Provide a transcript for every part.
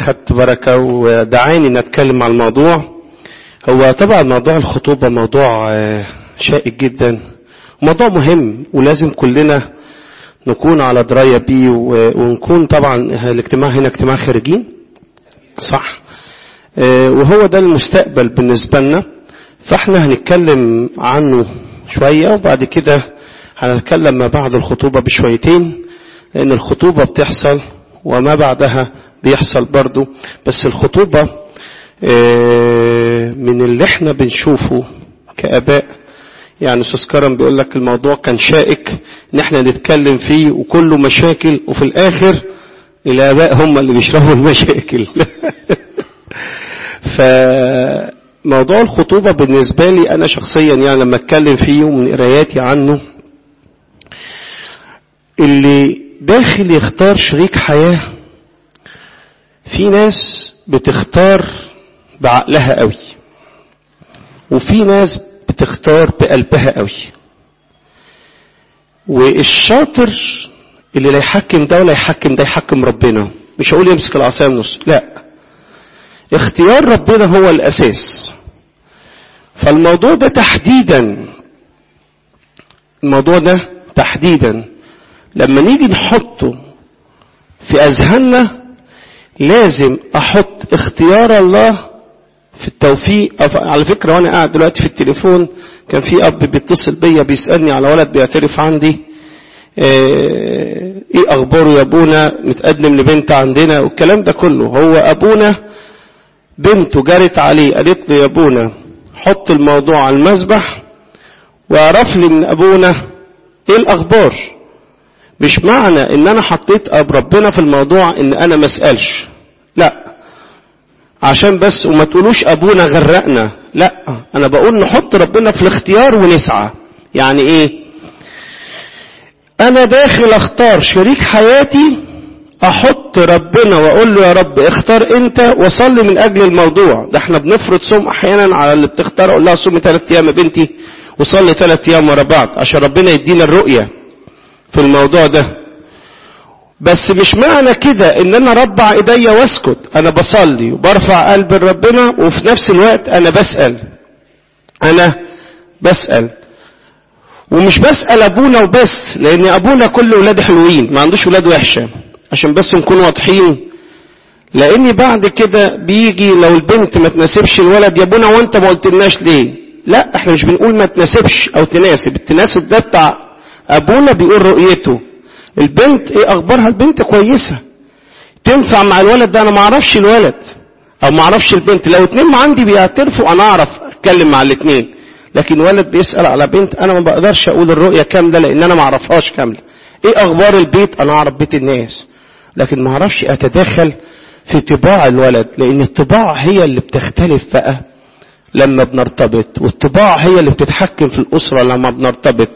خدت بركة ودعاني ان اتكلم عن الموضوع هو طبعا موضوع الخطوبة موضوع شائك جدا موضوع مهم ولازم كلنا نكون على دراية بيه ونكون طبعا الاجتماع هنا اجتماع خارجين صح وهو ده المستقبل بالنسبة لنا فاحنا هنتكلم عنه شوية وبعد كده هنتكلم ما بعد الخطوبة بشويتين لأن الخطوبة بتحصل وما بعدها بيحصل برضو بس الخطوبة من اللي احنا بنشوفه كآباء يعني استاذ كرم بيقول لك الموضوع كان شائك ان احنا نتكلم فيه وكله مشاكل وفي الاخر الاباء هم اللي بيشرحوا المشاكل فموضوع الخطوبة بالنسبة لي انا شخصيا يعني لما اتكلم فيه ومن قراياتي عنه اللي داخل يختار شريك حياة في ناس بتختار بعقلها قوي وفي ناس بتختار بقلبها قوي والشاطر اللي لا يحكم ده ولا يحكم ده يحكم ربنا مش هقول يمسك العصايه من النص لا اختيار ربنا هو الاساس فالموضوع ده تحديدا الموضوع ده تحديدا لما نيجي نحطه في اذهاننا لازم احط اختيار الله في التوفيق على فكرة وانا قاعد دلوقتي في التليفون كان في اب بيتصل بيا بيسألني على ولد بيعترف عندي ايه اخباره يا ابونا متقدم لبنت عندنا والكلام ده كله هو ابونا بنته جرت عليه قالت له يا ابونا حط الموضوع على المسبح واعرف لي من ابونا ايه الاخبار مش معنى ان انا حطيت اب ربنا في الموضوع ان انا ما اسالش لا عشان بس وما تقولوش ابونا غرقنا لا انا بقول نحط ربنا في الاختيار ونسعى يعني ايه انا داخل اختار شريك حياتي احط ربنا واقول له يا رب اختار انت وصلي من اجل الموضوع ده احنا بنفرض صوم احيانا على اللي بتختار اقول لها صومي ثلاث ايام يا بنتي وصلي ثلاث ايام ورا بعض عشان ربنا يدينا الرؤيه في الموضوع ده بس مش معنى كده ان انا ربع ايديا واسكت انا بصلي وبرفع قلبي لربنا وفي نفس الوقت انا بسأل انا بسأل ومش بسأل ابونا وبس لان ابونا كل ولاده حلوين ما عندوش ولاد وحشة عشان بس نكون واضحين لاني بعد كده بيجي لو البنت ما تناسبش الولد يا ابونا وانت ما قلتلناش ليه لا احنا مش بنقول ما تناسبش او تناسب التناسب ده بتاع ابونا بيقول رؤيته البنت ايه اخبارها البنت كويسة تنفع مع الولد ده انا ما اعرفش الولد او ما اعرفش البنت لو اتنين عندي بيعترفوا انا اعرف اتكلم مع الاتنين لكن ولد بيسأل على بنت انا ما بقدرش اقول الرؤية كاملة لان انا ما اعرفهاش كاملة ايه اخبار البيت انا اعرف بيت الناس لكن ما اعرفش اتدخل في طباع الولد لان الطباع هي اللي بتختلف بقى لما بنرتبط والطباع هي اللي بتتحكم في الاسرة لما بنرتبط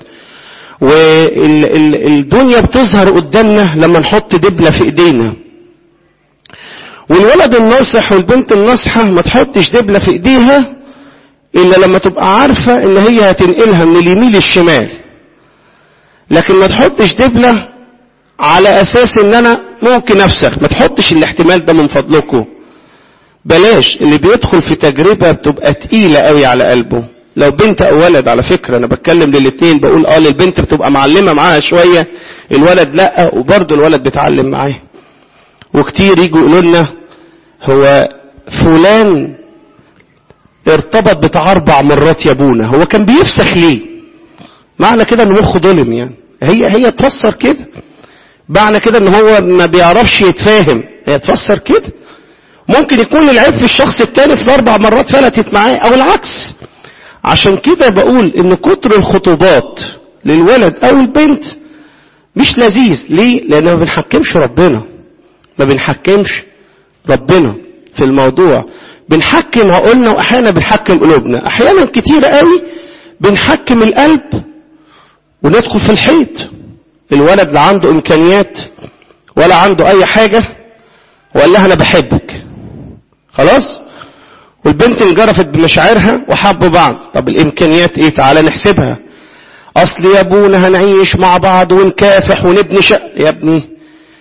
والدنيا بتظهر قدامنا لما نحط دبلة في ايدينا والولد الناصح والبنت الناصحة ما تحطش دبلة في ايديها الا لما تبقى عارفة ان هي هتنقلها من اليمين للشمال لكن ما تحطش دبلة على اساس ان انا ممكن افسخ ما تحطش الاحتمال ده من فضلكم بلاش اللي بيدخل في تجربة بتبقى تقيلة قوي على قلبه لو بنت او ولد على فكرة انا بتكلم للاتنين بقول اه للبنت بتبقى معلمة معاها شوية الولد لا وبرضه الولد بيتعلم معاه وكتير يجوا يقولوا لنا هو فلان ارتبط بتاع اربع مرات يا ابونا هو كان بيفسخ ليه معنى كده ان مخه ظلم يعني هي هي تفسر كده معنى كده ان هو ما بيعرفش يتفاهم هي تفسر كده ممكن يكون العيب في الشخص التاني في اربع مرات فلتت معاه او العكس عشان كده بقول ان كتر الخطوبات للولد او البنت مش لذيذ ليه لان ما بنحكمش ربنا ما بنحكمش ربنا في الموضوع بنحكم عقولنا واحيانا بنحكم قلوبنا احيانا كتير قوي بنحكم القلب وندخل في الحيط الولد لا عنده امكانيات ولا عنده اي حاجة وقال لها انا بحبك خلاص والبنت انجرفت بمشاعرها وحبوا بعض طب الامكانيات ايه تعالى نحسبها اصل يا ابونا هنعيش مع بعض ونكافح ونبني شقة يا ابني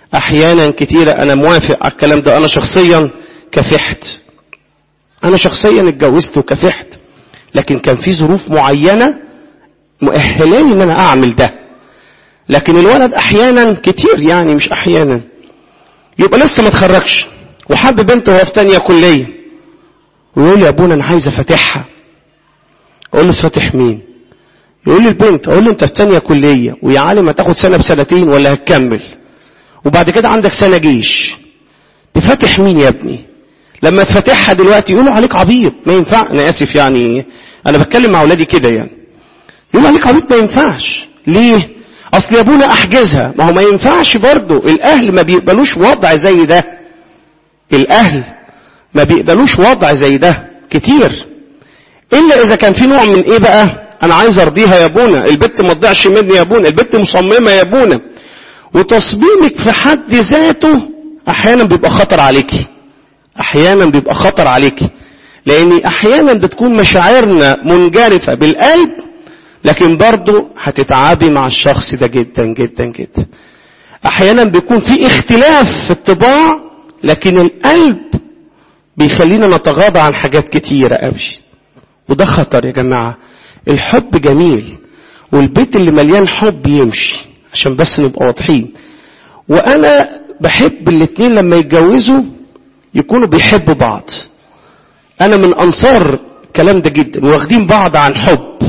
احيانا كتيرة انا موافق على الكلام ده انا شخصيا كفحت انا شخصيا اتجوزت وكفحت لكن كان في ظروف معينة مؤهلاني ان انا اعمل ده لكن الولد احيانا كتير يعني مش احيانا يبقى لسه ما اتخرجش وحب بنت وهو في تانية كلية ويقول لي يا ابونا انا عايز افتحها اقول له تفتح مين يقول لي البنت اقول له انت في تانية كلية ويا عالم هتاخد سنة بسنتين ولا هتكمل وبعد كده عندك سنة جيش تفتح مين يا ابني لما تفتحها دلوقتي يقولوا عليك عبيط ما ينفع انا اسف يعني انا بتكلم مع اولادي كده يعني يقولوا عليك عبيط ما ينفعش ليه اصل يا ابونا احجزها ما هو ما ينفعش برضه الاهل ما بيقبلوش وضع زي ده الاهل ما بيقبلوش وضع زي ده كتير الا اذا كان في نوع من ايه بقى انا عايز ارضيها يا ابونا البت ما تضيعش مني يا ابونا البت مصممه يا ابونا وتصميمك في حد ذاته احيانا بيبقى خطر عليكي احيانا بيبقى خطر عليكي لان احيانا بتكون مشاعرنا منجرفه بالقلب لكن برضه هتتعابي مع الشخص ده جدا جدا جدا احيانا بيكون في اختلاف في الطباع لكن القلب بيخلينا نتغاضى عن حاجات كتيرة قوي وده خطر يا جماعة الحب جميل والبيت اللي مليان حب يمشي عشان بس نبقى واضحين وانا بحب الاتنين لما يتجوزوا يكونوا بيحبوا بعض انا من انصار الكلام ده جدا واخدين بعض عن حب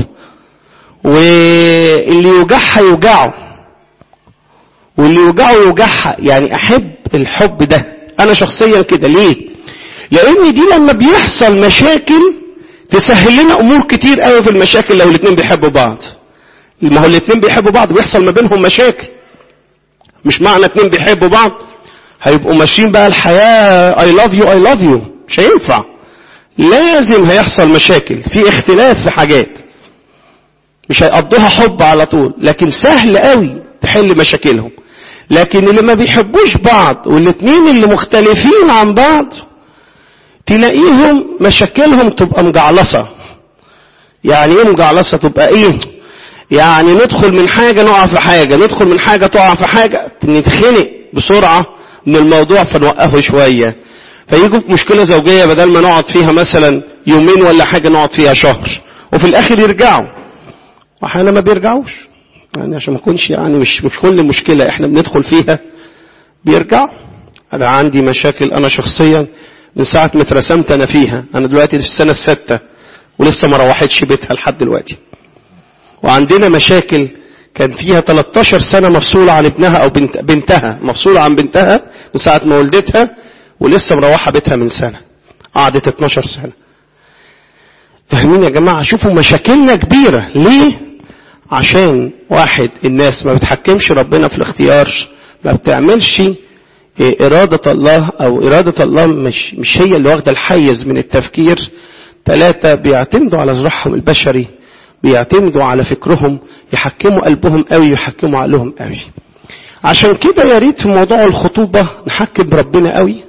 واللي يوجعها يوجعه واللي يوجعه يوجعها يعني احب الحب ده انا شخصيا كده ليه لان دي لما بيحصل مشاكل تسهل لنا امور كتير قوي في المشاكل لو الاتنين بيحبوا بعض ما هو الاتنين بيحبوا بعض بيحصل ما بينهم مشاكل مش معنى اتنين بيحبوا بعض هيبقوا ماشيين بقى الحياة I love you I love you مش هينفع لازم هيحصل مشاكل في اختلاف في حاجات مش هيقضوها حب على طول لكن سهل قوي تحل مشاكلهم لكن اللي ما بيحبوش بعض والاتنين اللي مختلفين عن بعض تلاقيهم مشاكلهم تبقى مجعلصة يعني ايه مجعلصة تبقى ايه يعني ندخل من حاجة نقع في حاجة ندخل من حاجة تقع في حاجة نتخنق بسرعة من الموضوع فنوقفه شوية فيجوا في مشكلة زوجية بدل ما نقعد فيها مثلا يومين ولا حاجة نقعد فيها شهر وفي الاخر يرجعوا واحيانا ما بيرجعوش يعني عشان ما اكونش يعني مش مش كل مشكلة احنا بندخل فيها بيرجعوا انا عندي مشاكل انا شخصيا من ساعة ما اترسمت انا فيها انا دلوقتي في السنة الستة ولسه ما روحتش بيتها لحد دلوقتي وعندنا مشاكل كان فيها 13 سنة مفصولة عن ابنها او بنت بنتها مفصولة عن بنتها من ساعة ما ولدتها ولسه مروحة بيتها من سنة قعدت 12 سنة فاهمين يا جماعة شوفوا مشاكلنا كبيرة ليه عشان واحد الناس ما بتحكمش ربنا في الاختيار ما بتعملش إرادة الله أو إرادة الله مش, مش هي اللي واخدة الحيز من التفكير ثلاثة بيعتمدوا على زرعهم البشري بيعتمدوا على فكرهم يحكموا قلبهم قوي يحكموا عقلهم قوي عشان كده يا ريت في موضوع الخطوبة نحكم ربنا قوي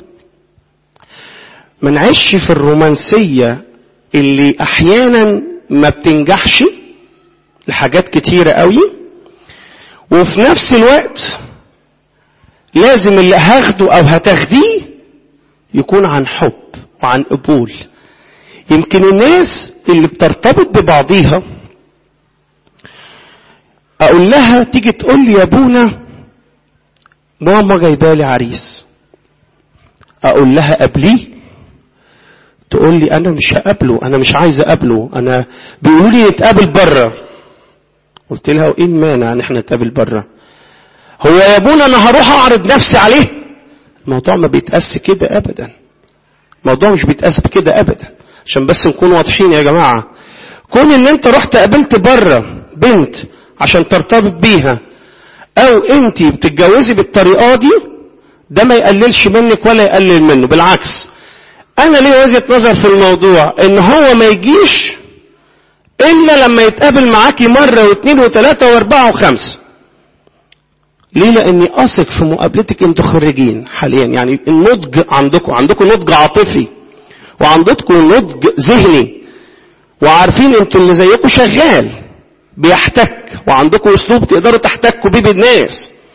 ما نعيش في الرومانسية اللي أحيانا ما بتنجحش لحاجات كتيرة قوي وفي نفس الوقت لازم اللي هاخده او هتاخديه يكون عن حب وعن قبول يمكن الناس اللي بترتبط ببعضيها اقول لها تيجي تقول لي يا ابونا ماما جايبالي عريس اقول لها قبليه تقول لي انا مش هقابله انا مش عايز اقابله انا بيقولوا لي نتقابل بره قلت لها وايه المانع ان احنا نتقابل بره هو يا ابونا انا هروح اعرض نفسي عليه الموضوع ما بيتقاس كده ابدا الموضوع مش بيتقاس بكده ابدا عشان بس نكون واضحين يا جماعه كون ان انت رحت قابلت بره بنت عشان ترتبط بيها او انت بتتجوزي بالطريقه دي ده ما يقللش منك ولا يقلل منه بالعكس انا ليه وجهه نظر في الموضوع ان هو ما يجيش الا لما يتقابل معاكي مره واثنين وثلاثه واربعه وخمسه ليه لاني اثق في مقابلتك انتوا خريجين حاليا يعني النضج عندكم عندكم نضج عاطفي وعندكم نضج ذهني وعارفين انتوا اللي زيكم شغال بيحتك وعندكم اسلوب تقدروا تحتكوا بيه بالناس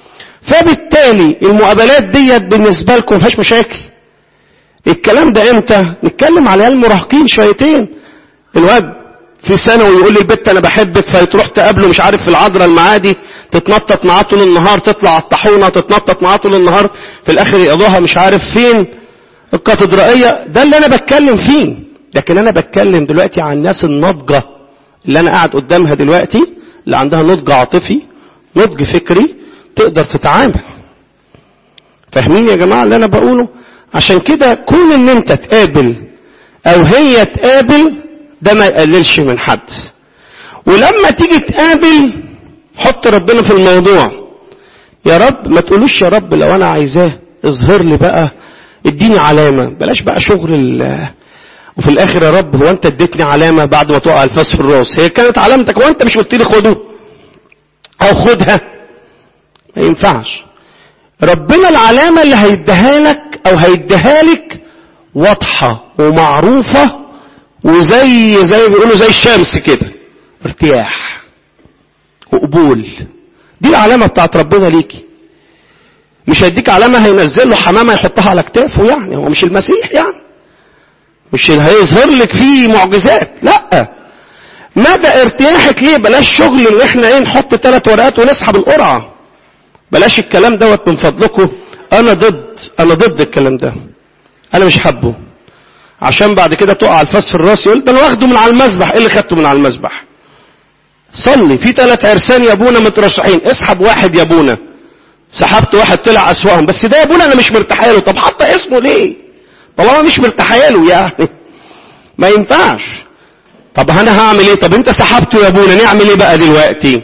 فبالتالي المقابلات ديت بالنسبة لكم مفيهاش مشاكل الكلام ده امتى نتكلم على المراهقين شويتين الواد في ثانوي يقول لي البت انا بحبك فتروح تقابله مش عارف في العذراء المعادي تتنطط معاه طول النهار تطلع على الطاحونه تتنطط معاه طول النهار في الاخر يقضوها مش عارف فين الكاتدرائيه ده اللي انا بتكلم فيه لكن انا بتكلم دلوقتي عن الناس الناضجه اللي انا قاعد قدامها دلوقتي اللي عندها نضج عاطفي نضج فكري تقدر تتعامل فاهمين يا جماعه اللي انا بقوله عشان كده كون ان انت تقابل او هي تقابل ده ما يقللش من حد ولما تيجي تقابل حط ربنا في الموضوع يا رب ما تقولوش يا رب لو انا عايزاه اظهر لي بقى اديني علامة بلاش بقى شغل ال وفي الاخر يا رب هو انت اديتني علامة بعد ما تقع الفاس في الراس هي كانت علامتك وانت مش قلت لي خده او خدها ما ينفعش ربنا العلامة اللي هيديها لك او هيديها لك واضحة ومعروفة وزي زي ما بيقولوا زي الشمس كده ارتياح وقبول دي العلامة بتاعت ربنا ليكي مش هيديك علامة هينزل له حمامة يحطها على كتافه يعني هو مش المسيح يعني مش اللي هيظهر لك فيه معجزات لا مدى ارتياحك ليه بلاش شغل ان احنا ايه نحط ثلاث ورقات ونسحب القرعة بلاش الكلام دوت من فضلكم انا ضد انا ضد الكلام ده انا مش حابه عشان بعد كده تقع الفاس في الراس يقول ده انا واخده من على المسبح ايه اللي خدته من على المسبح صلي في ثلاث عرسان يا ابونا مترشحين اسحب واحد يا ابونا سحبت واحد طلع اسواهم بس ده يا ابونا انا مش مرتاح له طب حط اسمه ليه طالما مش مرتاح له يعني ما ينفعش طب انا هعمل ايه طب انت سحبته يا ابونا نعمل ايه بقى دلوقتي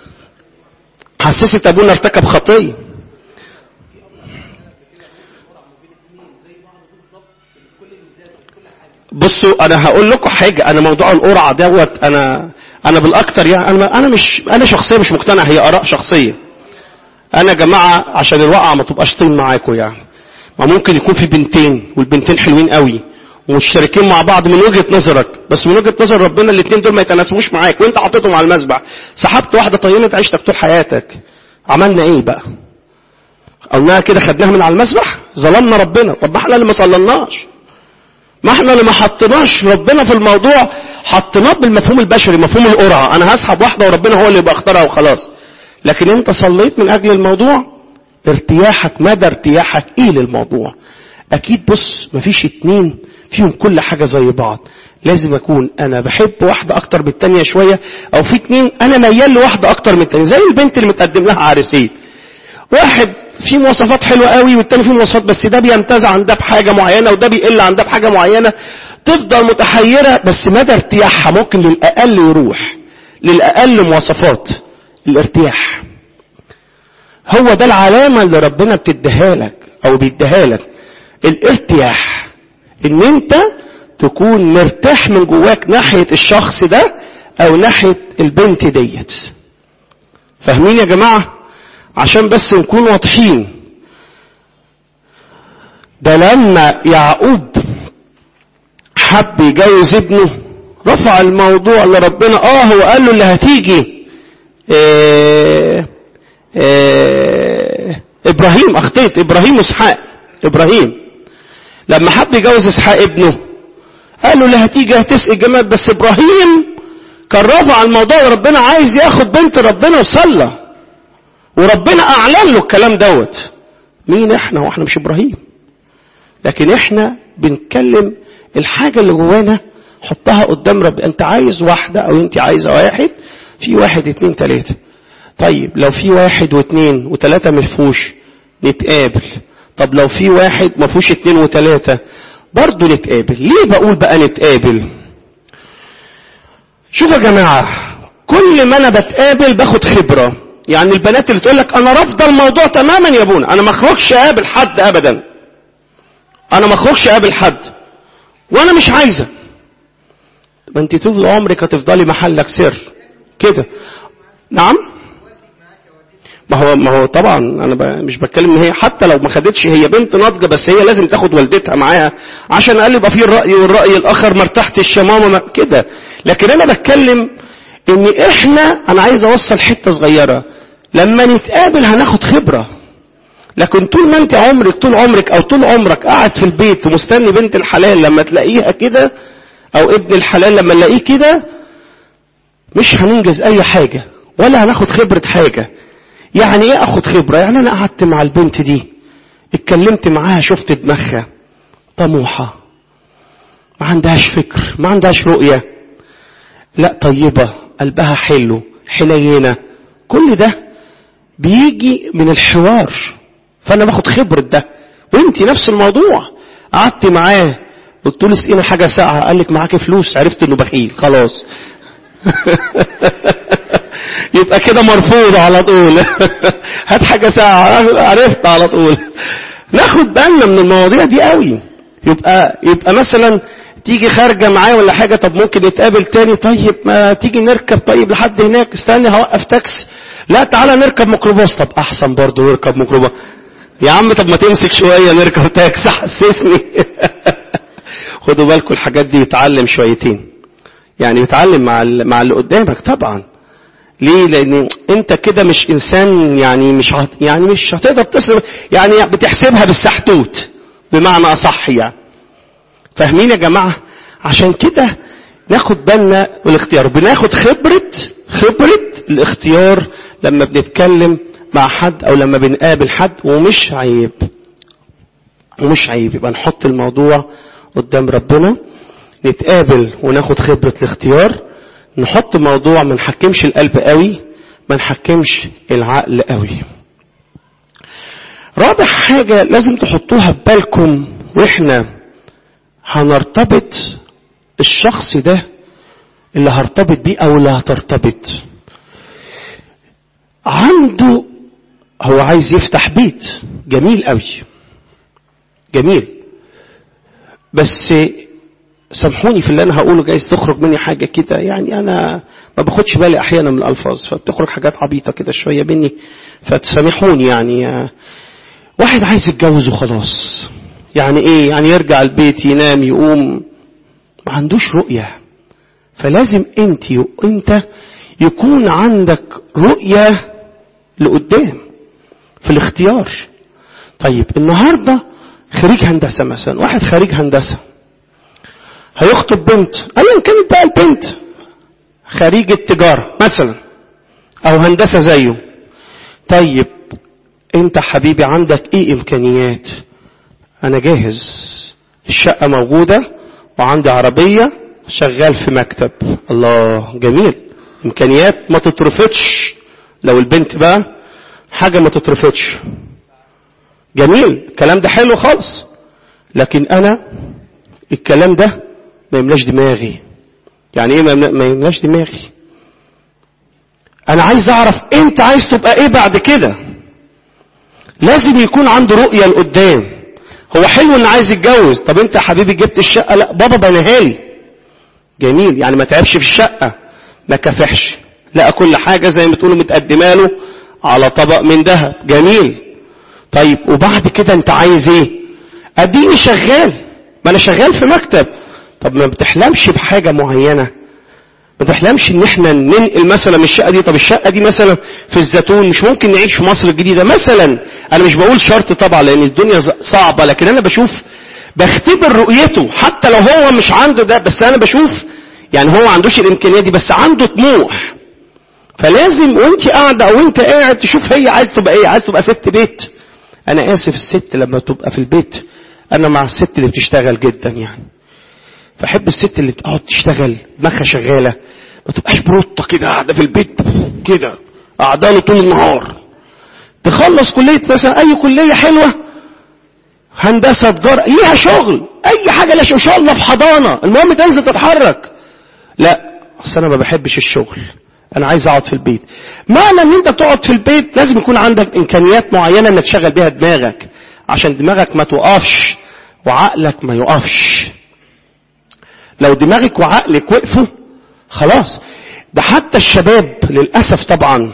حسست ابونا ارتكب خطيه بصوا انا هقول لكم حاجه انا موضوع القرعه دوت انا انا بالاكتر يعني انا انا مش انا شخصيا مش مقتنع هي اراء شخصيه انا يا جماعه عشان الوقعه ما تبقاش طين معاكم يعني ما ممكن يكون في بنتين والبنتين حلوين قوي ومشتركين مع بعض من وجهه نظرك بس من وجهه نظر ربنا الاثنين دول ما يتناسبوش معاك وانت حطيتهم على المسبح سحبت واحده طينت عيشتك طول حياتك عملنا ايه بقى قلناها كده خدناها من على المسبح ظلمنا ربنا طب ما احنا اللي ما صلناش ما احنا اللي ما حطيناش ربنا في الموضوع حطيناه بالمفهوم البشري مفهوم القرعه انا هسحب واحده وربنا هو اللي يبقى اختارها وخلاص لكن انت صليت من اجل الموضوع ارتياحك مدى ارتياحك ايه للموضوع اكيد بص مفيش اتنين فيهم كل حاجه زي بعض لازم اكون انا بحب واحده اكتر من التانيه شويه او في اتنين انا ميال لواحده اكتر من التانيه زي البنت اللي متقدم لها عريسين واحد فيه مواصفات حلوه قوي والتاني فيه مواصفات بس ده بيمتاز عن ده بحاجه معينه وده بيقل عن ده بحاجه معينه تفضل متحيره بس مدى ارتياحها ممكن للاقل يروح للاقل مواصفات الارتياح هو ده العلامه اللي ربنا بتديها لك او بيديها لك الارتياح ان انت تكون مرتاح من جواك ناحيه الشخص ده او ناحيه البنت ديت فاهمين يا جماعه عشان بس نكون واضحين ده لما يعقوب حب يجوز ابنه رفع الموضوع لربنا اه هو قال له اللي هتيجي إيه إيه ابراهيم اخطيت ابراهيم واسحاق ابراهيم لما حب يجوز اسحاق ابنه قال له اللي هتيجي هتسقي جمال بس ابراهيم كان رفع الموضوع وربنا عايز ياخد بنت ربنا وصلى وربنا اعلن له الكلام دوت مين احنا واحنا مش ابراهيم لكن احنا بنتكلم الحاجة اللي جوانا حطها قدام رب انت عايز واحدة او انت عايزة واحد في واحد اتنين تلاتة طيب لو في واحد واتنين وتلاتة مفهوش نتقابل طب لو في واحد مفهوش اتنين وتلاتة برضه نتقابل ليه بقول بقى نتقابل شوفوا يا جماعة كل ما انا بتقابل باخد خبرة يعني البنات اللي تقول لك انا رافضه الموضوع تماما يا ابونا انا ما اخرجش اقابل حد ابدا انا ما اخرجش اقابل حد وانا مش عايزه ما انت طول عمرك هتفضلي محلك سر كده نعم ما هو ما هو طبعا انا ب... مش بتكلم ان هي حتى لو ما خدتش هي بنت ناضجه بس هي لازم تاخد والدتها معاها عشان قال يبقى في الراي والراي الاخر ما ارتحتش يا ماما ما كده لكن انا بتكلم ان احنا انا عايز اوصل حته صغيره لما نتقابل هناخد خبره لكن طول ما انت عمرك طول عمرك او طول عمرك قاعد في البيت ومستني بنت الحلال لما تلاقيها كده او ابن الحلال لما نلاقيه كده مش هننجز اي حاجة ولا هناخد خبرة حاجة يعني ايه اخد خبرة يعني انا قعدت مع البنت دي اتكلمت معاها شفت دماغها طموحة ما عندهاش فكر ما عندهاش رؤية لا طيبة قلبها حلو حنينة كل ده بيجي من الحوار فانا باخد خبرة ده وانتي نفس الموضوع قعدت معاه قلت له اسقينا حاجة ساعة قال لك معاكي فلوس عرفت انه بخيل خلاص يبقى كده مرفوض على طول هات حاجة ساعة عرفت على طول ناخد بالنا من المواضيع دي قوي يبقى يبقى مثلا تيجي خارجه معايا ولا حاجه طب ممكن نتقابل تاني طيب ما تيجي نركب طيب لحد هناك استني هوقف تاكسي لا تعالى نركب ميكروباص طب احسن برضه نركب ميكروباص يا عم طب ما تمسك شويه نركب تاكسي حسسني خدوا بالكم الحاجات دي يتعلم شويتين يعني يتعلم مع مع اللي قدامك طبعا ليه لان انت كده مش انسان يعني مش هت يعني مش هتقدر تصرف يعني بتحسبها بالسحتوت بمعنى اصح يعني فاهمين يا جماعه عشان كده ناخد بالنا والاختيار بناخد خبره خبره الاختيار لما بنتكلم مع حد او لما بنقابل حد ومش عيب ومش عيب يبقى نحط الموضوع قدام ربنا نتقابل وناخد خبره الاختيار نحط موضوع ما نحكمش القلب قوي ما نحكمش العقل قوي رابع حاجة لازم تحطوها في بالكم واحنا هنرتبط الشخص ده اللي هرتبط بيه او اللي هترتبط عنده هو عايز يفتح بيت جميل قوي جميل بس سامحوني في اللي انا هقوله جايز تخرج مني حاجه كده يعني انا ما باخدش بالي احيانا من الالفاظ فبتخرج حاجات عبيطه كده شويه مني فتسامحوني يعني واحد عايز يتجوز وخلاص يعني ايه يعني يرجع البيت ينام يقوم ما عندوش رؤيه فلازم انت وانت يكون عندك رؤيه لقدام في الاختيار طيب النهارده خريج هندسه مثلا واحد خريج هندسه هيخطب بنت ايا كانت بقى البنت خريج التجارة مثلا او هندسة زيه طيب انت حبيبي عندك ايه امكانيات انا جاهز الشقة موجودة وعندي عربية شغال في مكتب الله جميل امكانيات ما تترفضش لو البنت بقى حاجة ما تترفضش جميل الكلام ده حلو خالص لكن انا الكلام ده ما يملاش دماغي يعني ايه ما يملاش دماغي انا عايز اعرف انت عايز تبقى ايه بعد كده لازم يكون عنده رؤية لقدام هو حلو ان عايز يتجوز طب انت يا حبيبي جبت الشقة لا بابا بناها لي جميل يعني ما تعبش في الشقة ما كافحش لقى كل حاجة زي ما تقولوا متقدمه له على طبق من ذهب جميل طيب وبعد كده انت عايز ايه اديني شغال ما انا شغال في مكتب طب ما بتحلمش بحاجة معينة ما تحلمش ان احنا ننقل مثلا من الشقة دي طب الشقة دي مثلا في الزيتون مش ممكن نعيش في مصر الجديدة مثلا انا مش بقول شرط طبعا لان الدنيا صعبة لكن انا بشوف بختبر رؤيته حتى لو هو مش عنده ده بس انا بشوف يعني هو ما عندوش الامكانية دي بس عنده طموح فلازم وانت قاعدة او انت قاعد تشوف هي عايز تبقى ايه عايز تبقى ست بيت انا اسف الست لما تبقى في البيت انا مع الست اللي بتشتغل جدا يعني فاحب الست اللي تقعد تشتغل دماغها شغاله ما تبقاش بروطه كده قاعده في البيت كده قاعده له طول النهار تخلص كليه مثلا اي كليه حلوه هندسه تجاره ليها شغل اي حاجه لها ان شاء الله في حضانه المهم تنزل تتحرك لا اصل انا ما بحبش الشغل انا عايز اقعد في البيت معنى ان انت تقعد في البيت لازم يكون عندك امكانيات معينه انك تشغل بيها دماغك عشان دماغك ما توقفش وعقلك ما يقفش لو دماغك وعقلك وقفوا خلاص ده حتى الشباب للأسف طبعا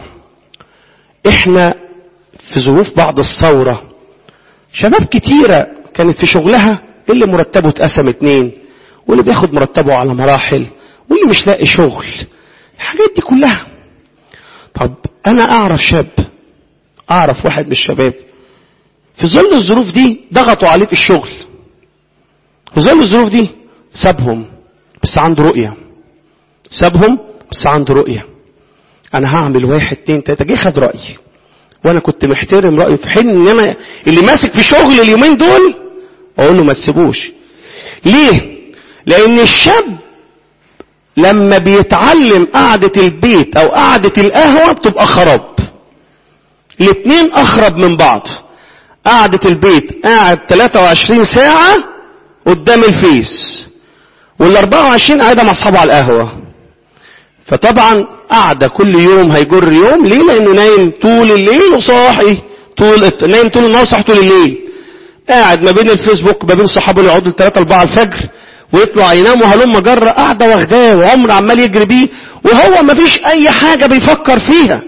احنا في ظروف بعد الثورة شباب كتيرة كانت في شغلها اللي مرتبه اتقسم اتنين واللي بياخد مرتبه على مراحل واللي مش لاقي شغل الحاجات دي كلها طب انا اعرف شاب اعرف واحد من الشباب في ظل الظروف دي ضغطوا عليه في الشغل في ظل الظروف دي سابهم بس عنده رؤية سابهم بس عنده رؤية انا هعمل واحد اتنين تلاته جه خد رايي وانا كنت محترم رايه في حين ان انا اللي ماسك في شغل اليومين دول اقول له ما تسيبوش ليه لان الشاب لما بيتعلم قعدة البيت او قعدة القهوة بتبقى خراب الاتنين اخرب من بعض قعدة البيت قاعد 23 ساعة قدام الفيس وال 24 قاعدة مع اصحابه على القهوة فطبعا قاعدة كل يوم هيجر يوم ليه لانه نايم طول الليل وصاحي طول نايم طول النهار صاحي طول الليل قاعد ما بين الفيسبوك ما بين صحابه اللي يقعدوا 3 4 الفجر ويطلع ينام وهلم جرة قاعدة واخداه وعمر عمال يجري بيه وهو ما فيش اي حاجة بيفكر فيها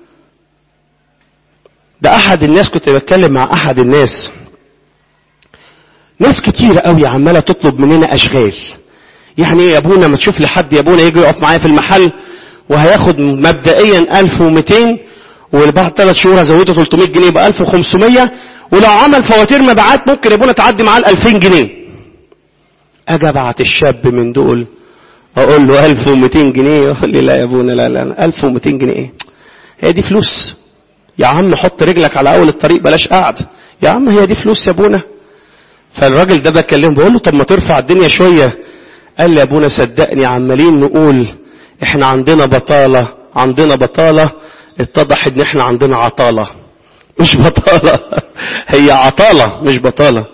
ده احد الناس كنت بتكلم مع احد الناس ناس كتيرة قوي عمالة تطلب مننا اشغال يعني ايه يا ابونا ما تشوف لي حد يا ابونا يجي يقف معايا في المحل وهياخد مبدئيا 1200 وبعد ثلاث شهور هزوده 300 جنيه يبقى 1500 ولو عمل فواتير مبيعات ممكن يا ابونا تعدي معاه ال 2000 جنيه اجي ابعت الشاب من دول اقول له 1200 جنيه يقول لي لا يا ابونا لا لا 1200 جنيه ايه هي دي فلوس يا عم حط رجلك على اول الطريق بلاش قعد يا عم هي دي فلوس يا ابونا فالراجل ده بكلمه بقول له طب ما ترفع الدنيا شويه قال لي يا ابونا صدقني عمالين نقول احنا عندنا بطالة عندنا بطالة اتضح ان احنا عندنا عطالة مش بطالة هي عطالة مش بطالة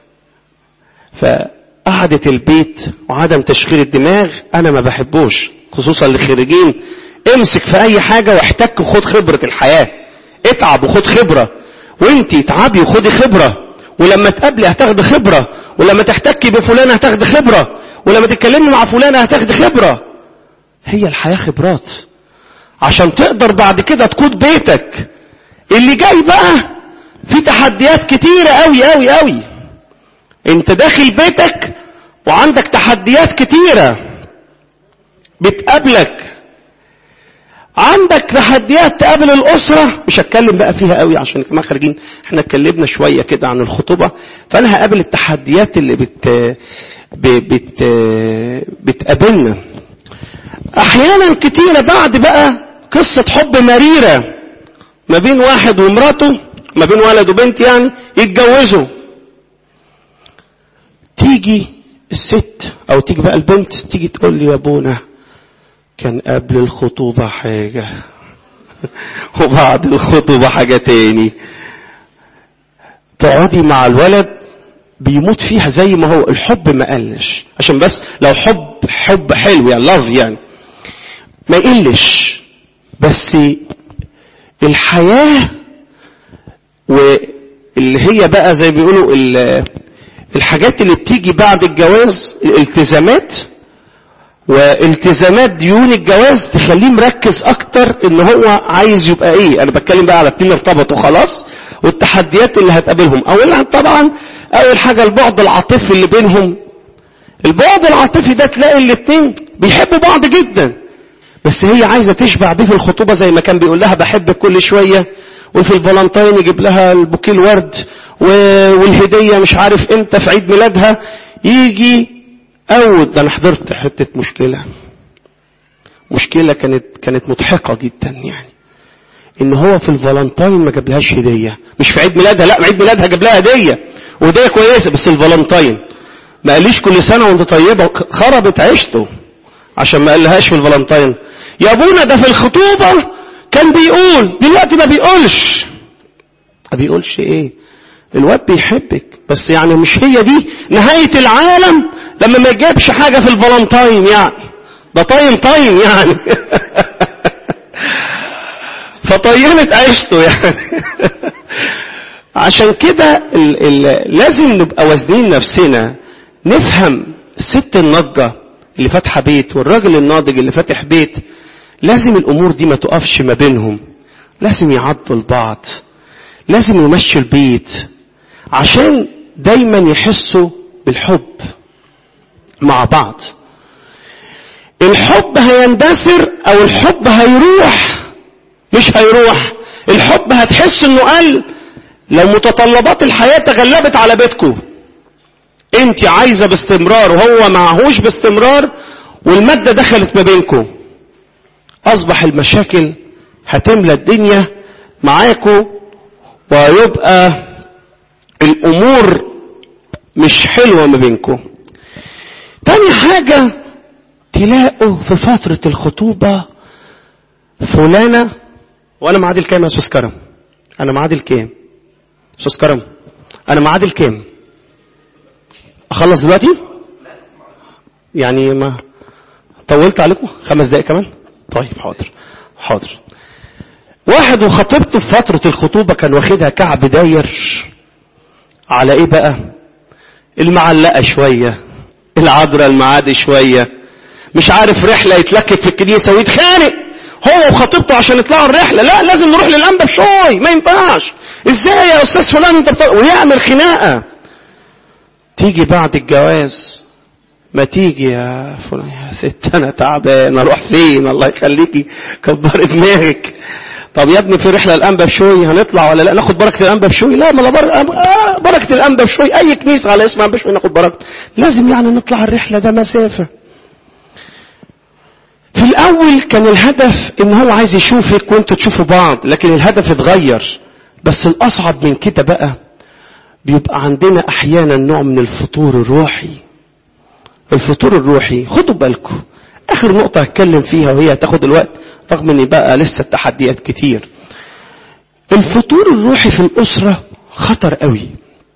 فقعدة البيت وعدم تشغيل الدماغ انا ما بحبوش خصوصا للخريجين امسك في اي حاجة واحتك وخد خبرة الحياة اتعب وخد خبرة وانتي اتعبي وخدي خبرة ولما تقابلي هتاخدي خبرة ولما تحتكي بفلان هتاخدي خبرة ولما تتكلمي مع فلانة هتاخدي خبرة هي الحياة خبرات عشان تقدر بعد كده تقود بيتك اللي جاي بقى في تحديات كتيرة قوي قوي قوي انت داخل بيتك وعندك تحديات كتيرة بتقابلك عندك تحديات تقابل الأسرة مش هتكلم بقى فيها قوي عشان كمان خارجين احنا اتكلمنا شوية كده عن الخطوبة فأنا هقابل التحديات اللي بت بت بتقابلنا احيانا كتيرة بعد بقى قصة حب مريرة ما بين واحد ومراته ما بين ولد وبنت يعني يتجوزوا تيجي الست او تيجي بقى البنت تيجي تقول لي يا ابونا كان قبل الخطوبة حاجة وبعد الخطوبة حاجة تاني تقعدي مع الولد بيموت فيها زي ما هو الحب ما قلش عشان بس لو حب حب حلو يعني لاف يعني ما يقلش بس الحياة واللي هي بقى زي بيقولوا الحاجات اللي بتيجي بعد الجواز الالتزامات والتزامات ديون الجواز تخليه مركز اكتر ان هو عايز يبقى ايه انا بتكلم بقى على اتنين ارتبطوا خلاص والتحديات اللي هتقابلهم اولا طبعا اول حاجة البعد العاطفي اللي بينهم البعد العاطفي ده تلاقي الاتنين بيحبوا بعض جدا بس هي عايزة تشبع بيه في الخطوبة زي ما كان بيقول لها بحبك كل شوية وفي الفالنتين يجيب لها البوكيه الورد والهدية مش عارف امتى في عيد ميلادها يجي اول ده انا حضرت حتة مشكلة مشكلة كانت كانت مضحكة جدا يعني ان هو في الفالنتين ما جابلهاش هدية مش في عيد ميلادها لا عيد ميلادها جاب لها هدية وهدية كويسة بس الفالنتين ما قاليش كل سنة وانت طيبة خربت عيشته عشان ما قالهاش في الفالنتين يا ابونا ده في الخطوبة كان بيقول دلوقتي ما بيقولش ما بيقولش ايه الواد بيحبك بس يعني مش هي دي نهاية العالم لما ما يجيبش حاجة في الفالنتين يعني ده طايم طايم يعني فطينت عيشته يعني عشان كده ال ال لازم نبقى وازنين نفسنا نفهم الست الناضجة اللي فاتحة بيت والراجل الناضج اللي فاتح بيت لازم الأمور دي ما تقفش ما بينهم لازم يعضوا البعض لازم يمشوا البيت عشان دايما يحسوا بالحب مع بعض الحب هيندثر او الحب هيروح مش هيروح الحب هتحس انه قل لو متطلبات الحياة تغلبت على بيتكم انت عايزة باستمرار وهو معهوش باستمرار والمادة دخلت ما بينكم اصبح المشاكل هتملى الدنيا معاكم ويبقى الامور مش حلوة ما بينكم تاني حاجة تلاقوا في فترة الخطوبة فلانة وانا معادل كام يا استاذ كرم انا معادل كام استاذ كرم انا معادل كام اخلص دلوقتي يعني ما طولت عليكم خمس دقايق كمان طيب حاضر حاضر واحد وخطيبته في فترة الخطوبة كان واخدها كعب داير على ايه بقى المعلقة شوية العذراء المعادي شوية مش عارف رحلة يتلكك في الكنيسة ويتخانق هو وخطيبته عشان يطلعوا الرحلة لا لازم نروح للأنبا بشوي ما ينفعش ازاي يا استاذ فلان انت بتطلع ويعمل خناقة تيجي بعد الجواز ما تيجي يا فلان يا ست انا تعبان اروح فين الله يخليكي كبر دماغك طب يا ابني في رحله الانبا بشوي هنطلع ولا لا ناخد بركه الانبا بشوي لا ما لا بر... آه بركه الانبا بشوي اي كنيسه على اسم انبا بشوي ناخد بركه لازم يعني نطلع الرحله ده مسافه في الاول كان الهدف ان هو عايز يشوفك وانتوا تشوفوا بعض لكن الهدف اتغير بس الاصعب من كده بقى بيبقى عندنا احيانا نوع من الفطور الروحي الفطور الروحي خدوا بالكم اخر نقطة هتكلم فيها وهي هتاخد الوقت رغم ان بقى لسه التحديات كتير الفطور الروحي في الاسرة خطر قوي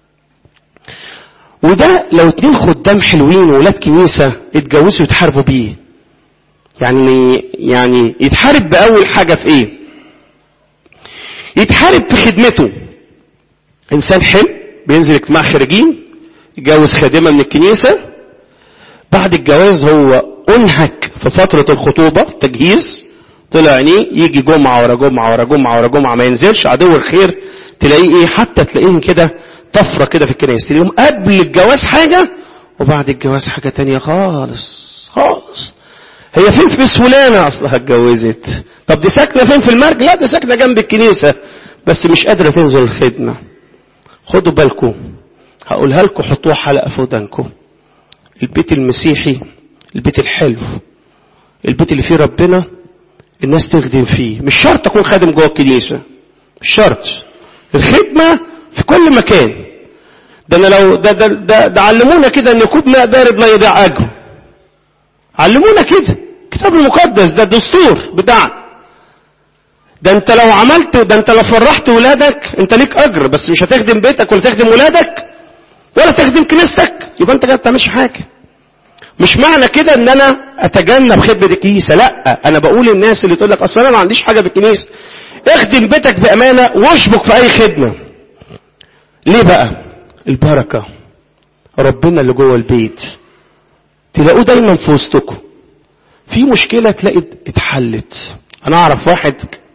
وده لو اتنين خدام حلوين وولاد كنيسة اتجوزوا يتحاربوا بيه يعني يعني يتحارب بأول حاجة في ايه يتحارب في خدمته انسان حلو بينزل اجتماع خارجين يتجوز خادمة من الكنيسة بعد الجواز هو انهك في فترة الخطوبة تجهيز طلع عينيه يجي جمعة ورا جمعة ورا جمعة ورا جمعة ما ينزلش عدو الخير تلاقيه ايه حتى تلاقيهم كده طفرة كده في الكنائس تلاقيهم قبل الجواز حاجة وبعد الجواز حاجة تانية خالص خالص هي فين في فلانة اصلها اتجوزت طب دي ساكنة فين في المرج لا دي ساكنة جنب الكنيسة بس مش قادرة تنزل الخدمة خدوا بالكم هقولها لكم حطوها حلقة في ودانكم البيت المسيحي البيت الحلو البيت اللي فيه ربنا الناس تخدم فيه مش شرط تكون خادم جوه الكنيسة مش شرط الخدمة في كل مكان ده انا لو ده ده ده, ده علمونا كده ان كوب ماء بارد لا يضيع اجره علمونا كده الكتاب المقدس ده الدستور بتاعنا ده انت لو عملت ده انت لو فرحت ولادك انت ليك اجر بس مش هتخدم بيتك ولا تخدم ولادك ولا تخدم كنيستك يبقى انت كده ما بتعملش حاجه مش معنى كده ان انا اتجنب خدمه الكنيسه لا انا بقول الناس اللي تقول لك اصل انا ما عنديش حاجه في الكنيسه اخدم بيتك بامانه واشبك في اي خدمه ليه بقى البركه ربنا اللي جوه البيت تلاقوه دايما في وسطكم في مشكله تلاقي اتحلت انا اعرف واحد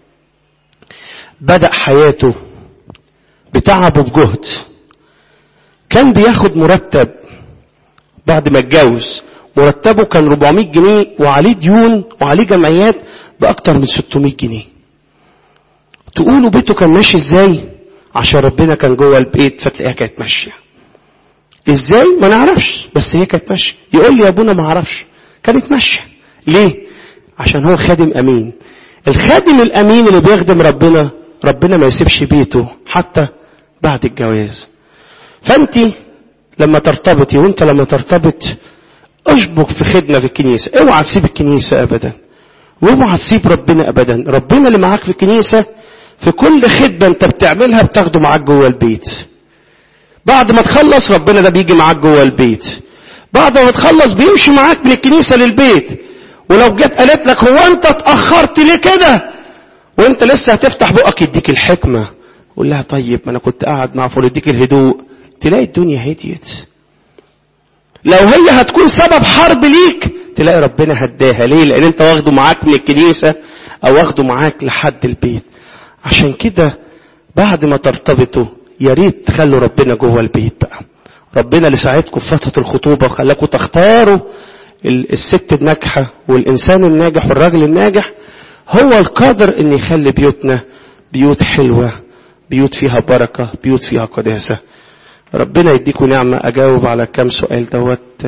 بدأ حياته بتعبه بجهد كان بياخد مرتب بعد ما اتجوز مرتبه كان 400 جنيه وعليه ديون وعليه جمعيات بأكتر من 600 جنيه تقولوا بيته كان ماشي ازاي عشان ربنا كان جوه البيت فتلاقيها كانت ماشية ازاي ما نعرفش بس هي كانت ماشية يقول لي يا ابونا ما اعرفش كانت ماشية ليه عشان هو خادم امين الخادم الامين اللي بيخدم ربنا ربنا ما يسيبش بيته حتى بعد الجواز فانت لما ترتبطي وانت لما ترتبط اشبك في خدمة في الكنيسة اوعى تسيب الكنيسة ابدا واوعى تسيب ربنا ابدا ربنا اللي معاك في الكنيسة في كل خدمة انت بتعملها بتاخده معاك جوه البيت بعد ما تخلص ربنا ده بيجي معاك جوه البيت بعد ما تخلص بيمشي معاك من الكنيسة للبيت ولو جت قالت لك هو انت اتأخرت ليه كده وانت لسه هتفتح بقك يديك الحكمة قول لها طيب ما انا كنت قاعد مع فلان يديك الهدوء تلاقي الدنيا هديت لو هي هتكون سبب حرب ليك تلاقي ربنا هداها ليه لان انت واخده معاك من الكنيسة او واخده معاك لحد البيت عشان كده بعد ما ترتبطوا يا ريت تخلوا ربنا جوه البيت بقى ربنا اللي ساعدكم في فترة الخطوبة وخلاكم تختاروا الست الناجحة والإنسان الناجح والراجل الناجح هو القادر ان يخلي بيوتنا بيوت حلوة بيوت فيها بركة بيوت فيها قداسة ربنا يديكم نعمة أجاوب على كم سؤال دوت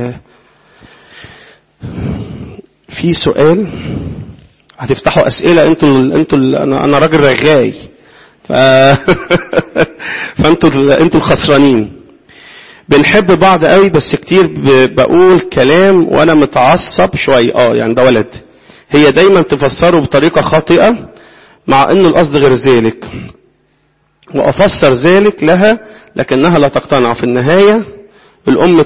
في سؤال هتفتحوا أسئلة انتوا انتوا أنا أنا راجل رغاي ف... فانتوا انتوا الخسرانين بنحب بعض قوي بس كتير ب... بقول كلام وانا متعصب شويه اه يعني ده ولد هي دايما تفسره بطريقه خاطئه مع ان القصد غير ذلك وافسر ذلك لها لكنها لا تقتنع في النهايه الام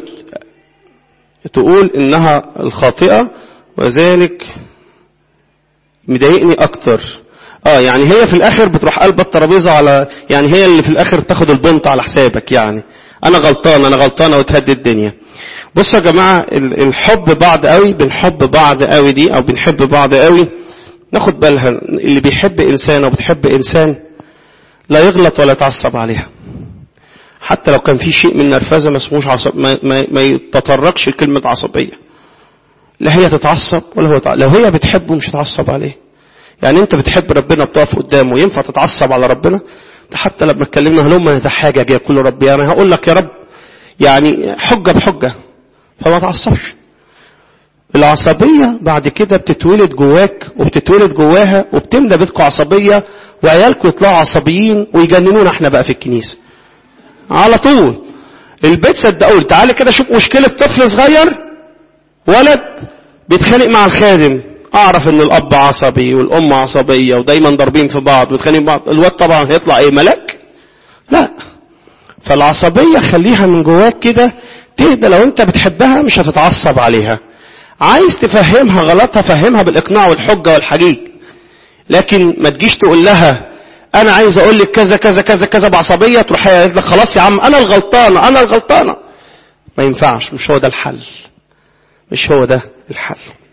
تقول انها الخاطئه وذلك مضايقني اكتر اه يعني هي في الاخر بتروح قلب الترابيزه على يعني هي اللي في الاخر تاخد البنط على حسابك يعني انا غلطان انا غلطانه وتهدي الدنيا بصوا يا جماعه الحب بعض قوي بنحب بعض قوي دي او بنحب بعض قوي ناخد بالها اللي بيحب انسان او بتحب انسان لا يغلط ولا يتعصب عليها حتى لو كان في شيء من نرفزه ما اسموش عصب ما, ما, ما يتطرقش لكلمه عصبيه لا هي تتعصب ولا هو لو هي بتحبه مش هتعصب عليه يعني انت بتحب ربنا بتقف قدامه ينفع تتعصب على ربنا ده حتى لما اتكلمنا هلما نتحاجج يقول رب يعني هقول لك يا رب يعني حجة بحجة فما تعصبش العصبية بعد كده بتتولد جواك وبتتولد جواها وبتملى بيتكم عصبية وعيالكم يطلعوا عصبيين ويجننونا احنا بقى في الكنيسة على طول البيت صدقوني تعالى كده شوف مشكلة طفل صغير ولد بيتخانق مع الخادم اعرف ان الاب عصبي والام عصبيه ودايما ضاربين في بعض وتخانقين بعض الواد طبعا هيطلع ايه ملك لا فالعصبيه خليها من جواك كده تهدى لو انت بتحبها مش هتتعصب عليها عايز تفهمها غلطها فهمها بالاقناع والحجه والحقيق لكن ما تجيش تقول لها انا عايز اقول لك كذا كذا كذا كذا بعصبيه تروح قالت لك خلاص يا عم انا الغلطانه انا الغلطانه ما ينفعش مش هو ده الحل مش هو ده الحل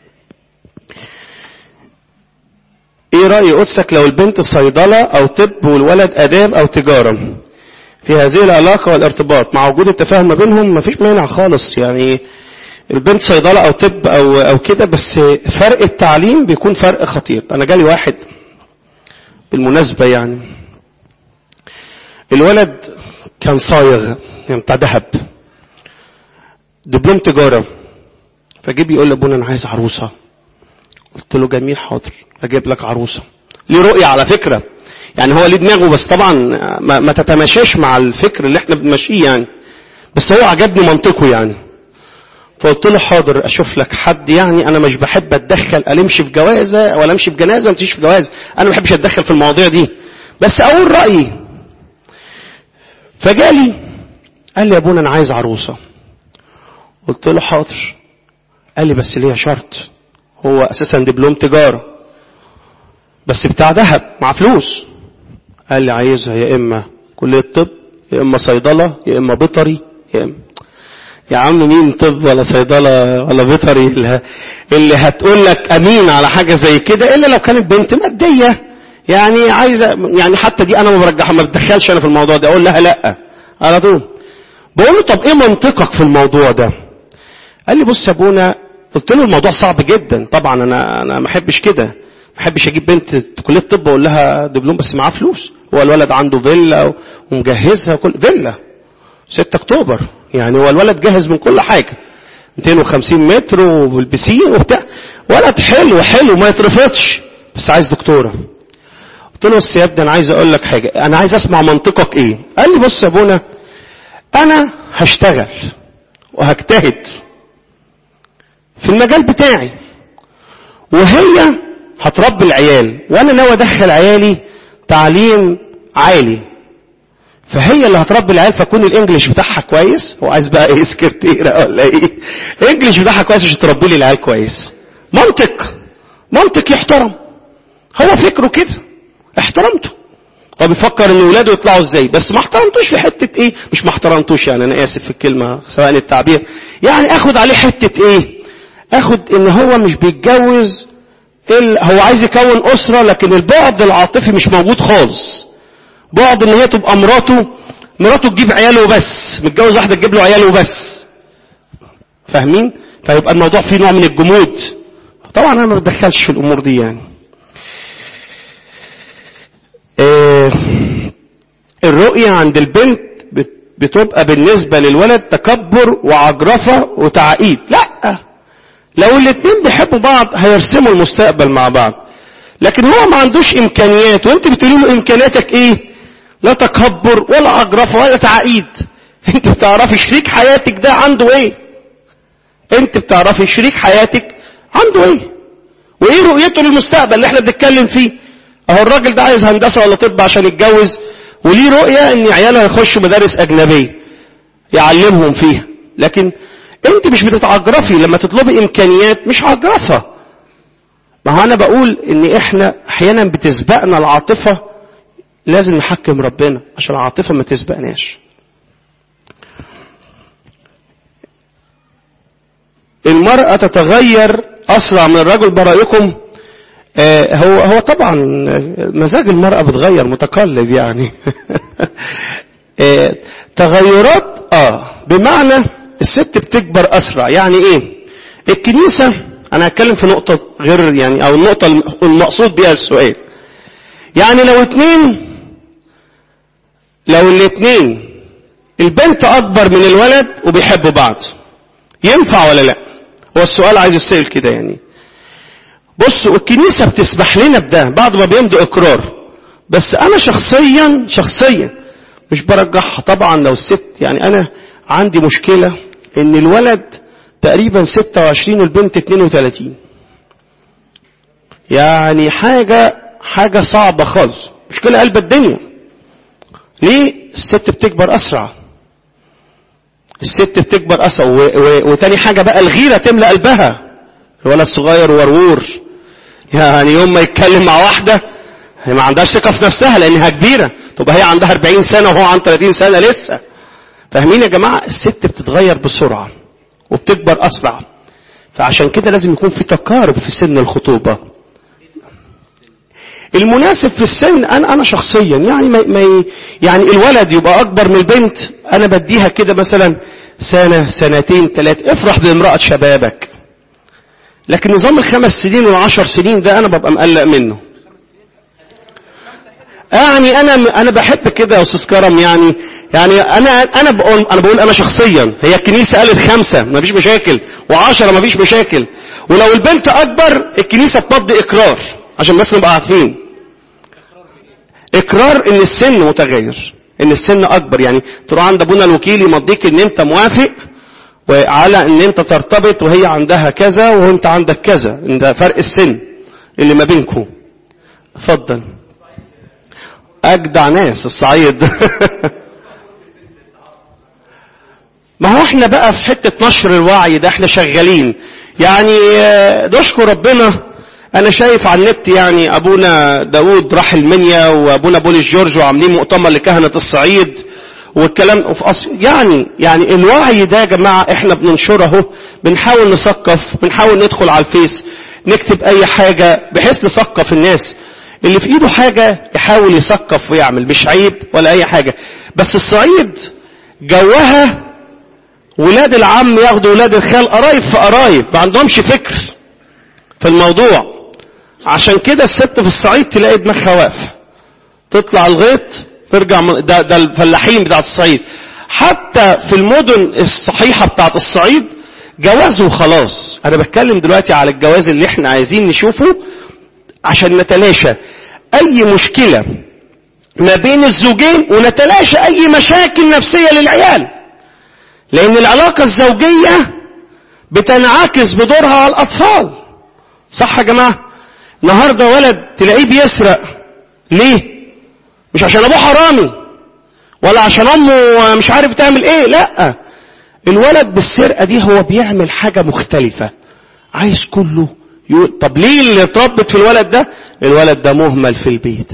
ايه رأي قدسك لو البنت صيدلة او طب والولد اداب او تجارة في هذه العلاقة والارتباط مع وجود التفاهم ما بينهم مفيش مانع خالص يعني البنت صيدلة او طب او او كده بس فرق التعليم بيكون فرق خطير انا جالي واحد بالمناسبة يعني الولد كان صايغ يعني بتاع دهب دبلوم تجارة فجي بيقول لابونا انا عايز عروسة قلت له جميل حاضر اجيب لك عروسه ليه رؤيه على فكره يعني هو ليه دماغه بس طبعا ما, ما تتماشاش مع الفكر اللي احنا بنمشيه يعني بس هو عجبني منطقه يعني فقلت له حاضر اشوف لك حد يعني انا مش بحب اتدخل امشي في جوازه ولا امشي في جنازه ما في جوازه انا ما بحبش اتدخل في المواضيع دي بس اقول رايي فجالي قال لي يا ابونا انا عايز عروسه قلت له حاضر قال لي بس ليها شرط هو اساسا دبلوم تجاره بس بتاع ذهب مع فلوس قال لي عايزها يا اما كليه طب يا اما صيدله يا اما بيطري يا اما يا عم مين طب ولا صيدله ولا بيطري اللي, اللي هتقول لك امين على حاجه زي كده الا لو كانت بنت ماديه يعني عايزه يعني حتى دي انا ما برجحها ما بتدخلش انا في الموضوع ده اقول لها لا على طول بقول له طب ايه منطقك في الموضوع ده قال لي بص يا ابونا قلت له الموضوع صعب جدا طبعا انا انا ما احبش كده ما احبش اجيب بنت كليه طب واقول لها دبلوم بس معاه فلوس هو الولد عنده فيلا ومجهزها كل فيلا 6 اكتوبر يعني هو الولد جاهز من كل حاجه 250 متر والبسين وبتاع ولد حلو حلو ما يترفضش بس عايز دكتوره قلت له بس يا ابني انا عايز اقول لك حاجه انا عايز اسمع منطقك ايه قال لي بص يا ابونا انا هشتغل وهجتهد في المجال بتاعي وهي هتربي العيال وانا ناوي ادخل عيالي تعليم عالي فهي اللي هتربي العيال فكون الانجليش بتاعها كويس هو عايز بقى ايه سكرتيره ولا ايه الانجليش بتاعها كويس عشان تربي لي العيال كويس منطق منطق يحترم هو فكره كده احترمته هو بيفكر ان ولاده يطلعوا ازاي بس ما احترمتوش في حته ايه مش ما احترمتوش يعني انا اسف في الكلمه سواء التعبير يعني اخد عليه حته ايه اخد ان هو مش بيتجوز هو عايز يكون اسره لكن البعد العاطفي مش موجود خالص بعد ان هي تبقى مراته مراته تجيب عياله وبس متجوز واحده تجيب له عياله وبس فاهمين فيبقى الموضوع فيه نوع من الجمود طبعا انا ما بتدخلش في الامور دي يعني إيه الرؤية عند البنت بتبقى بالنسبة للولد تكبر وعجرفة وتعقيد لا لو الاتنين بيحبوا بعض هيرسموا المستقبل مع بعض لكن هو ما عندوش امكانيات وانت بتقولي له امكانياتك ايه لا تكبر ولا عجرفة ولا تعقيد انت بتعرفي شريك حياتك ده عنده ايه انت بتعرفي شريك حياتك عنده ايه وايه رؤيته للمستقبل اللي احنا بنتكلم فيه اهو الراجل ده عايز هندسة ولا طب عشان يتجوز وليه رؤية ان عياله هيخشوا مدارس اجنبية يعلمهم فيها لكن انت مش بتتعجرفي لما تطلبي امكانيات مش عجرفة ما هو انا بقول ان احنا احيانا بتسبقنا العاطفة لازم نحكم ربنا عشان العاطفة ما تسبقناش المرأة تتغير أسرع من الرجل برأيكم آه هو هو طبعا مزاج المرأة بتغير متقلب يعني آه تغيرات اه بمعنى الست بتكبر أسرع يعني إيه الكنيسة أنا هتكلم في نقطة غير يعني أو النقطة المقصود بها السؤال يعني لو اتنين لو الاتنين البنت أكبر من الولد وبيحبوا بعض ينفع ولا لا هو السؤال عايز يسأل كده يعني بصوا الكنيسة بتسمح لنا بده بعد ما بيمضوا إقرار بس أنا شخصيا شخصيا مش برجحها طبعا لو الست يعني أنا عندي مشكلة إن الولد تقريبا 26 والبنت 32 يعني حاجة حاجة صعبة خالص مشكلة قلب الدنيا ليه الست بتكبر أسرع الست بتكبر أسرع و... و... وتاني حاجة بقى الغيرة تملأ قلبها الولد الصغير ورور يعني يوم ما يتكلم مع واحدة هي ما عندهاش ثقة في نفسها لأنها كبيرة تبقى هي عندها 40 سنة وهو عنده 30 سنة لسه فاهمين يا جماعة الست بتتغير بسرعة وبتكبر أسرع فعشان كده لازم يكون في تقارب في سن الخطوبة المناسب في السن انا انا شخصيا يعني ما ما يعني الولد يبقى اكبر من البنت انا بديها كده مثلا سنه سنتين ثلاثه افرح بامراه شبابك لكن نظام الخمس سنين والعشر سنين ده انا ببقى مقلق منه يعني انا انا بحب كده يا استاذ كرم يعني يعني انا انا بقول انا بقول انا شخصيا هي الكنيسه قالت خمسه ما فيش مشاكل وعشرة ما فيش مشاكل ولو البنت اكبر الكنيسه تمضي اقرار عشان بس نبقى عارفين اقرار ان السن متغير ان السن اكبر يعني تروح عند ابونا الوكيل يمضيك ان انت موافق وعلى ان انت ترتبط وهي عندها كذا وانت عندك كذا ان ده فرق السن اللي ما بينكم اتفضل اجدع ناس الصعيد ما هو احنا بقى في حتة نشر الوعي ده احنا شغالين يعني نشكر ربنا انا شايف على النت يعني ابونا داود راح المنيا وابونا بوليس جورج وعاملين مؤتمر لكهنة الصعيد والكلام في أص... يعني يعني الوعي ده يا جماعة احنا بننشره اهو بنحاول نثقف بنحاول ندخل على الفيس نكتب اي حاجة بحيث نثقف الناس اللي في ايده حاجة يحاول يثقف ويعمل مش عيب ولا اي حاجة بس الصعيد جوها ولاد العم ياخدوا ولاد الخال قرايب في قرايب ما عندهمش فكر في الموضوع عشان كده الست في الصعيد تلاقي دماغها واقفه تطلع الغيط ترجع من ده, ده الفلاحين بتاعت الصعيد حتى في المدن الصحيحة بتاعت الصعيد جواز وخلاص انا بتكلم دلوقتي على الجواز اللي احنا عايزين نشوفه عشان نتلاشى اي مشكلة ما بين الزوجين ونتلاشى اي مشاكل نفسية للعيال لان العلاقة الزوجية بتنعكس بدورها على الاطفال صح يا جماعة النهاردة ولد تلاقيه بيسرق ليه مش عشان ابوه حرامي ولا عشان امه مش عارف تعمل ايه لا الولد بالسرقة دي هو بيعمل حاجة مختلفة عايز كله يقول طب ليه اللي اتربت في الولد ده الولد ده مهمل في البيت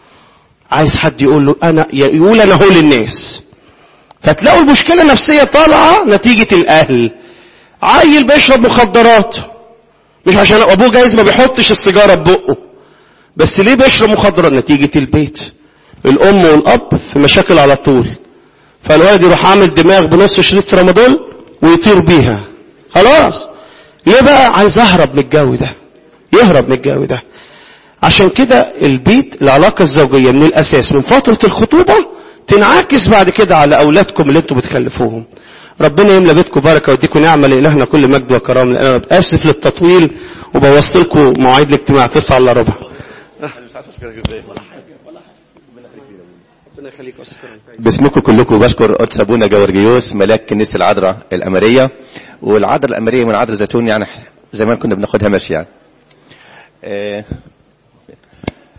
عايز حد يقول له انا يقول انا هو للناس فتلاقوا المشكلة نفسية طالعة نتيجة الاهل عيل بيشرب مخدرات مش عشان ابوه جايز ما بيحطش السيجارة ببقه بس ليه بيشرب مخدرات نتيجة البيت الام والاب في مشاكل على طول فالولد يروح عامل دماغ بنص شريط رمضان ويطير بيها خلاص ليه بقى عايز اهرب من الجو ده يهرب من الجو ده عشان كده البيت العلاقة الزوجية من الاساس من فترة الخطوبة تنعكس بعد كده على اولادكم اللي انتوا بتخلفوهم ربنا يملى بيتكم بركه ويديكم نعمه لالهنا كل مجد وكرامه لان انا اسف للتطويل وبوظت لكم مواعيد الاجتماع 9 الا ربع ربنا يخليك باسمكم كلكم بشكر قدس ابونا جورجيوس ملاك كنيسه العذراء الامريه والعذراء الامريه من عذراء زيتون يعني زمان كنا بناخدها ماشي يعني آه،